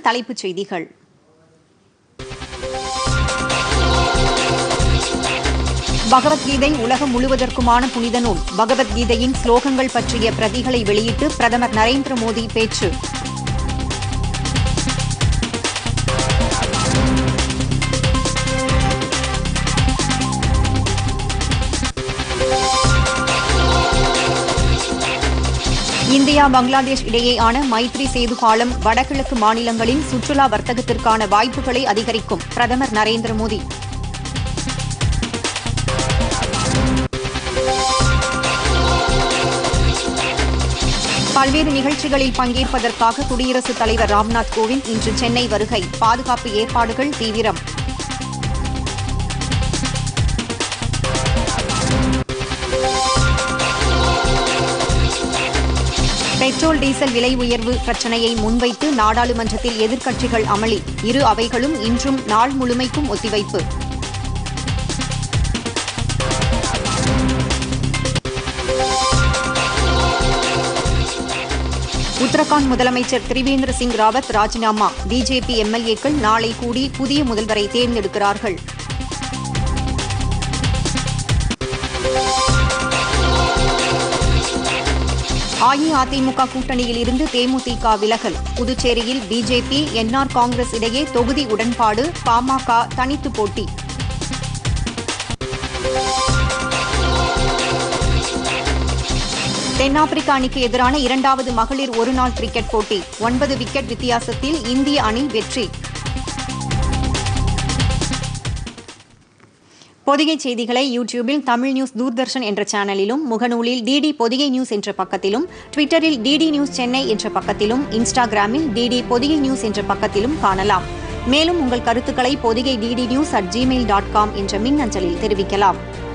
தலைப்புச் செய்திகள் பகவத்கீதை உலகம் முழுவதற்குமான புனித நூல் பகவத்கீதையின் ஸ்லோகங்கள் பற்றிய பிரதிகளை வெளியிட்டு பிரதமர் நரேந்திர மோடி பேச்சு இந்தியா பங்களாதேஷ் இடையேயான மைத்ரி சேது பாலம் வடகிழக்கு மாநிலங்களின் சுற்றுலா வர்த்தகத்திற்கான வாய்ப்புகளை அதிகரிக்கும் பிரதமர் நரேந்திர மோடி பல்வேறு நிகழ்ச்சிகளில் பங்கேற்பதற்காக குடியரசுத் தலைவர் ராம்நாத் கோவிந்த் இன்று சென்னை வருகை பாதுகாப்பு ஏற்பாடுகள் தீவிரம் பெட்ரோல் டீசல் விலை உயர்வு பிரச்சினையை முன்வைத்து நாடாளுமன்றத்தில் எதிர்க்கட்சிகள் அமளி இரு அவைகளும் இன்றும் நாள் முழுமைக்கும் ஒத்திவைப்பு உத்தரகாண்ட் முதலமைச்சர் திரிவேந்திர சிங் ராவத் ராஜினாமா பிஜேபி எம்எல்ஏக்கள் நாளை கூடி புதிய முதல்வரை தேர்ந்தெடுக்கிறார்கள் அஇஅதிமுக கூட்டணியில் இருந்து தேமுதிக விலகல் புதுச்சேரியில் பிஜேபி என்ஆர் காங்கிரஸ் இடையே தொகுதி உடன்பாடு பாமக தனித்து போட்டி தென்னாப்பிரிக்க அணிக்கு எதிரான இரண்டாவது மகளிர் ஒருநாள் கிரிக்கெட் போட்டி ஒன்பது விக்கெட் வித்தியாசத்தில் இந்திய அணி வெற்றி பொதிகை செய்திகளை யூடியூபில் தமிழ் நியூஸ் தூர்தர்ஷன் என்ற சேனலிலும் முகநூலில் டிடி பொதிகை நியூஸ் என்ற பக்கத்திலும் ட்விட்டரில் டிடி நியூஸ் சென்னை என்ற பக்கத்திலும் இன்ஸ்டாகிராமில் டிடி பொதிகை நியூஸ் என்ற பக்கத்திலும் காணலாம் மேலும் உங்கள் கருத்துக்களை Podhigai DD news at Gmail dot com என்ற மின்னஞ்சலில் தெரிவிக்கலாம்